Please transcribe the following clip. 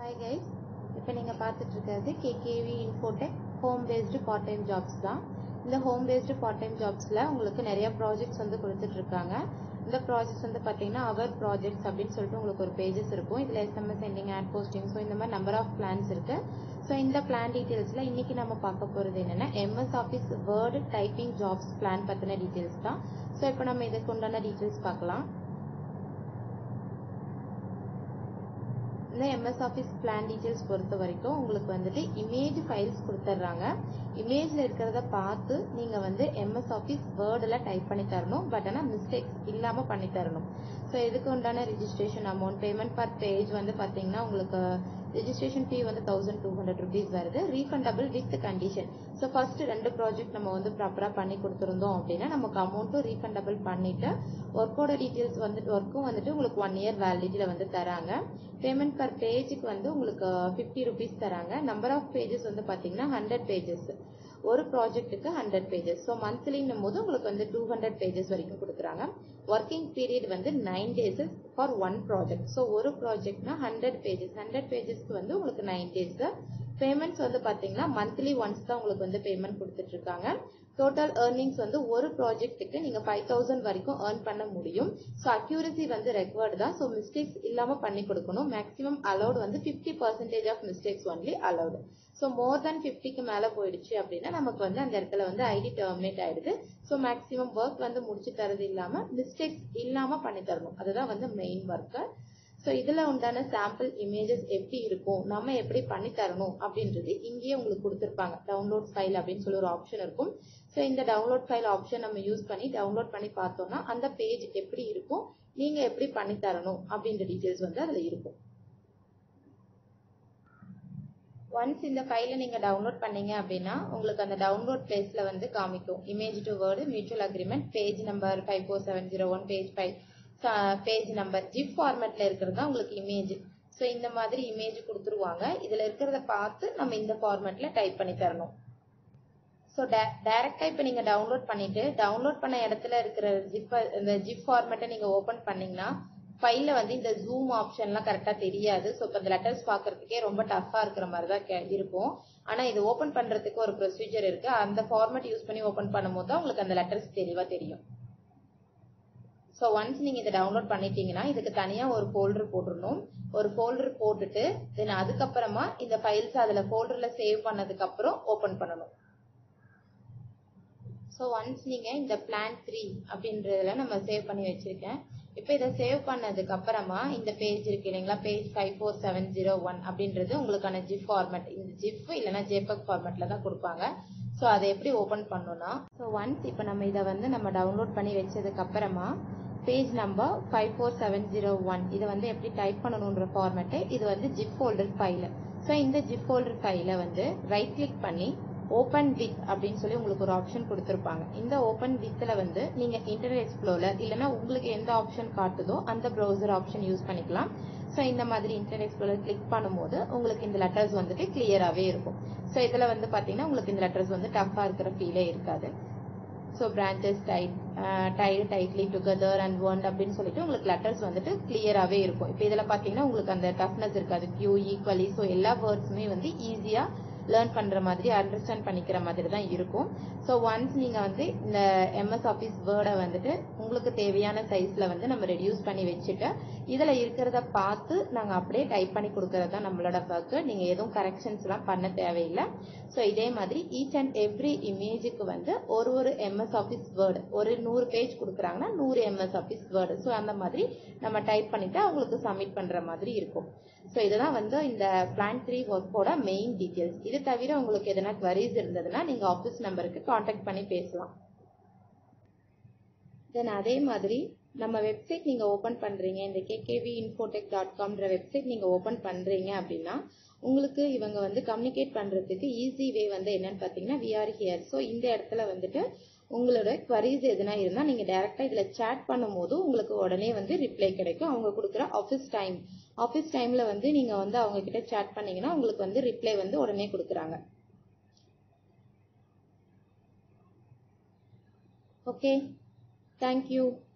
hi guys இப்போ நீங்கள் பார்த்துட்டு இருக்கிறது KKV Infotech home based part time jobs தான் இந்த ஹோம் பேஸ்டு பார்ட் டைம் ஜாப்ஸில் உங்களுக்கு நிறைய ப்ராஜெக்ட்ஸ் வந்து கொடுத்துட்ருக்காங்க இந்த ப்ராஜெக்ட்ஸ் வந்து பார்த்தீங்கன்னா அவர் ப்ராஜெக்ட்ஸ் அப்படின்னு சொல்லிட்டு உங்களுக்கு ஒரு பேஜஸ் இருக்கும் இதில் SMS sending ad posting so இந்த மாதிரி நம்பர் ஆஃப் பிளான்ஸ் இருக்குது ஸோ இந்த பிளான் டீட்டெயில்ஸில் இன்றைக்கி நம்ம பார்க்க போகிறது என்னென்னா MS office word typing jobs plan பற்றின டீட்டெயில்ஸ் தான் ஸோ இப்போ நம்ம இதுக்கு உண்டான டீட்டெயில்ஸ் பார்க்கலாம் இந்த எம்எஸ் ஆஃபீஸ் பிளான் டீட்டெயில்ஸ் பொறுத்த வரைக்கும் உங்களுக்கு வந்துட்டு இமேஜ் ஃபைல்ஸ் கொடுத்துட்றாங்க இமேஜில் இருக்கிறத பார்த்து நீங்கள் வந்து எம்எஸ் ஆஃபீஸ் வேர்டில் டைப் பண்ணி தரணும் பட் ஆனால் மிஸ்டேக்ஸ் இல்லாமல் பண்ணி தரணும் ஸோ இதுக்கு உண்டான registration amount payment per page வந்து பார்த்தீங்கன்னா உங்களுக்கு ரிஜிஸ்ட்ரேஷன் ஃபீ வந்து தௌசண்ட் டூ ஹண்ட்ரட் ருபீஸ் வருது refundable with condition so first ரெண்டு ப்ராஜெக்ட் நம்ம வந்து ப்ராப்பராக பண்ணி கொடுத்துருந்தோம் அப்படின்னா நமக்கு அமௌண்ட்டும் ரீஃபண்டபிள் பண்ணிட்டு ஒர்க்கோட டீட்டெயில்ஸ் வந்துட்டு ஒர்க்கும் வந்துட்டு உங்களுக்கு ஒன் இயர் வேலிடிட்டியில் வந்து தராங்க பேமெண்ட் பர் பேஜுக்கு வந்து உங்களுக்கு ஃபிஃப்டி ருபீஸ் தராங்க நம்பர் ஆஃப் பேஜஸ் வந்து பார்த்தீங்கன்னா ஹண்ட்ரட் பேஜஸ் ஒரு ப்ராஜெக்ட்டுக்கு ஹண்ட்ரட் பேஜஸ் ஸோ மந்த்லின்னும் போது உங்களுக்கு வந்து டூ ஹண்ட்ரட் பேஜஸ் வரைக்கும் கொடுக்குறாங்க ஒர்க்கிங் பீரியட் வந்து nine days for one project so ஒரு ப்ராஜெக்ட்னா ஹண்ட்ரட் பேஜஸ் ஹண்ட்ரட் பேஜஸ்க்கு வந்து உங்களுக்கு நைன் டேஸ் பேமெண்ட்ஸ் வந்து பார்த்தீங்கன்னா மந்த்லி ஒன்ஸ் தான் உங்களுக்கு வந்து பேமெண்ட் கொடுத்துட்டு இருக்காங்க டோட்டல் ஏர்னிங்ஸ் வந்து ஒரு ப்ராஜெக்ட்டுக்கு நீங்கள் ஃபைவ் தௌசண்ட் வரைக்கும் ஏர்ன் பண்ண முடியும் ஸோ அக்யூரசி வந்து ரெக்வர்டு தான் ஸோ மிஸ்டேக்ஸ் இல்லாமல் பண்ணி கொடுக்கணும் மேக்ஸிமம் அலௌட் வந்து fifty percentage of mistakes only allowed so more then ஃபிஃப்டிக்கு மேலே போயிடுச்சு அப்படின்னா நமக்கு வந்து அந்த இடத்துல வந்து ஐடி டெர்மினேட் ஆயிடுது ஸோ மேக்ஸிமம் ஒர்க் வந்து முடிச்சு தரது இல்லாமல் மிஸ்டேக்ஸ் இல்லாமல் பண்ணி தரணும் அதுதான் வந்து மெயின் ஒர்க்கு ஸோ இதில் உண்டான சாம்பிள் இமேஜஸ் எப்படி இருக்கும் நம்ம எப்படி பண்ணி தரணும் அப்படின்றது இங்கேயே உங்களுக்கு கொடுத்துருப்பாங்க டவுன்லோட் ஃபைல் அப்படின்னு சொல்லி ஒரு ஆப்ஷன் இருக்கும் ஸோ இந்த டவுன்லோட் ஃபைல் ஆப்ஷன் நம்ம யூஸ் பண்ணி டவுன்லோட் பண்ணி பார்த்தோம்னா அந்த பேஜ் எப்படி இருக்கும் நீங்கள் எப்படி பண்ணி தரணும் அப்படின்ற டீட்டெயில்ஸ் வந்து அதில் இருக்கும் ஒன்ஸ் இந்த ஃபைலை நீங்கள் டவுன்லோட் பண்ணீங்க அப்படின்னா உங்களுக்கு அந்த டவுன்லோட் பிளேஸில் வந்து காமிக்கும் image to word mutual agreement page number five four seven zero one page five page number zip ஃபார்மேட்டில் இருக்கிறது தான் உங்களுக்கு இமேஜ் ஸோ இந்த மாதிரி இமேஜ் கொடுத்துருவாங்க இதில் இருக்கிறத பார்த்து நம்ம இந்த ஃபார்மேட்டில் டைப் பண்ணி தரணும் ஸோ டே டேரெக்டாக இப்போ நீங்கள் டவுன்லோட் பண்ணிவிட்டு டவுன்லோட் பண்ண இடத்துல இருக்கிற ஜிப் இந்த ஜிப் ஃபார்மேட்டை நீங்கள் ஓப்பன் பண்ணிங்கன்னா ஃபைலில் வந்து இந்த ஜூம் ஆப்ஷன்லாம் கரெக்டாக தெரியாது ஸோ இப்போ இந்த லெட்டர்ஸ் பார்க்குறதுக்கே ரொம்ப டஃப்பாக இருக்கிற மாதிரி தான் கே இருக்கும் ஆனால் இது ஓப்பன் பண்ணுறதுக்கு ஒரு ப்ரொசீஜர் இருக்குது அந்த ஃபார்மேட் யூஸ் பண்ணி ஓப்பன் பண்ணும்போது தான் உங்களுக்கு அந்த லெட்டர்ஸ் தெளிவாக தெரியும் ஸோ ஒன்ஸ் நீங்கள் இதை டவுன்லோட் பண்ணிட்டீங்கன்னா இதுக்கு தனியாக ஒரு ஃபோல்டர் போட்டுடணும் ஒரு ஃபோல்டர் போட்டுட்டு தென் அதுக்கப்புறமா இந்த ஃபைல்ஸ் அதில் ஃபோல்டரில் சேவ் பண்ணதுக்கப்புறம் ஓப்பன் பண்ணணும் ஸோ ஒன்ஸ் நீங்கள் இந்த பிளான் த்ரீ அப்படின்றதுல நம்ம சேவ் பண்ணி வச்சுருக்கேன் இப்போ இதை சேவ் பண்ணதுக்கு அப்புறமா இந்த பேஜ் இருக்கு இல்லைங்களா page five four seven zero one அப்படின்றது உங்களுக்கான ஜிப் ஃபார்மேட் இந்த ஜிப் இல்லைன்னா ஜேபக் ஃபார்மேட்ல தான் கொடுப்பாங்க ஸோ அதை எப்படி ஓப்பன் பண்ணணும்னா ஸோ ஒன்ஸ் இப்போ நம்ம இதை வந்து நம்ம டவுன்லோட் பண்ணி வச்சதுக்கு அப்புறமா page number five four seven zero one இதை வந்து எப்படி டைப் பண்ணணுன்ற ஃபார்மேட்டு இது வந்து ஜிப் ஃபோல்டர் ஃபைலு ஸோ இந்த ஜிப் ஃபோல்டர் ஃபைலை வந்து ரைட் கிளிக் பண்ணி ஓப்பன் வித் அப்படின்னு சொல்லி உங்களுக்கு ஒரு ஆப்ஷன் கொடுத்துருப்பாங்க இந்த ஓப்பன் வித்தில் வந்து நீங்கள் இன்டர்நெட் எக்ஸ்ப்ளோரர் இல்லைனா உங்களுக்கு எந்த ஆப்ஷன் காட்டுதோ அந்த ப்ரௌசர் ஆப்ஷன் யூஸ் பண்ணிக்கலாம் ஸோ இந்த மாதிரி இன்டர்நெட் எக்ஸ்ப்ளோரர் கிளிக் பண்ணும்போது உங்களுக்கு இந்த லெட்டர்ஸ் வந்துட்டு கிளியராகவே இருக்கும் ஸோ இதில் வந்து பார்த்தீங்கன்னா உங்களுக்கு இந்த லெட்டர்ஸ் வந்து டஃப்பாக இருக்கிற ஃபீலே இருக்காது so branches tight tight tightly together and one அப்படின்னு சொல்லிட்டு உங்களுக்கு லெட்டர்ஸ் வந்துட்டு கிளியராகவே இருக்கும் இப்போ இதில் பார்த்தீங்கன்னா உங்களுக்கு அந்த டஃப்னஸ் இருக்காது கியூ ஈக்குவலி ஸோ எல்லா வேர்ட்ஸுமே வந்து ஈஸியாக லேர்ன் பண்ணுற மாதிரி அண்டர்ஸ்டாண்ட் பண்ணிக்கிற மாதிரி தான் இருக்கும் ஸோ ஒன்ஸ் நீங்கள் வந்து இந்த எம்எஸ் ஆஃபீஸ் வேர்டை வந்துட்டு உங்களுக்கு தேவையான சைஸில் வந்து நம்ம ரெடியூஸ் பண்ணி வச்சுட்டு இதில் இருக்கிறத பார்த்து நாங்கள் அப்படியே டைப் பண்ணி கொடுக்கறது தான் நம்மளோட ஒர்க்கு நீங்கள் எதுவும் கரெக்ஷன்ஸ்லாம் பண்ண தேவையில்லை ஸோ இதே மாதிரி ஈச் அண்ட் எவ்ரி இமேஜுக்கு வந்து ஒரு ஒரு எம்எஸ் ஆஃபீஸ் வேர்டு ஒரு நூறு பேஜ் கொடுக்குறாங்கன்னா நூறு எம்எஸ் ஆஃபீஸ் வேர்டு ஸோ அந்த மாதிரி நம்ம டைப் பண்ணிவிட்டு அவங்களுக்கு சப்மிட் பண்ணுற மாதிரி இருக்கும் ஸோ இதுதான் வந்து இந்த பிளான் த்ரீ ஒர்க்கோட மெயின் டீட்டெயில்ஸ் இது தவிர உங்களுக்கு எதனா குவரிஸ் இருந்ததுன்னா நீங்கள் ஆஃபீஸ் நம்பருக்கு காண்டாக்ட் பண்ணி பேசலாம் தென் அதே மாதிரி நம்ம வெப்சைட் நீங்கள் ஓப்பன் பண்ணுறீங்க இந்த கேகேவி இன்ஃபோடெக் டாட் காம்ன்ற வெப்சைட் நீங்கள் ஓப்பன் பண்ணுறீங்க அப்படின்னா உங்களுக்கு இவங்க வந்து கம்யூனிகேட் பண்ணுறதுக்கு ஈஸி வே வந்து என்னன்னு பார்த்தீங்கன்னா விஆர் ஹியர் ஸோ இந்த இடத்துல வந்துட்டு உங்களோட குவரிஸ் எதுனா இருந்தால் நீங்கள் டேரெக்டாக இதில் சேட் பண்ணும்போது உங்களுக்கு உடனே வந்து ரிப்ளை கிடைக்கும் அவங்க கொடுக்குற ஆஃபீஸ் டைம் ஆஃபீஸ் டைமில் வந்து நீங்கள் வந்து அவங்க கிட்ட சேட் பண்ணீங்கன்னா உங்களுக்கு வந்து ரிப்ளை வந்து உடனே கொடுக்குறாங்க ஓகே தேங்க்யூ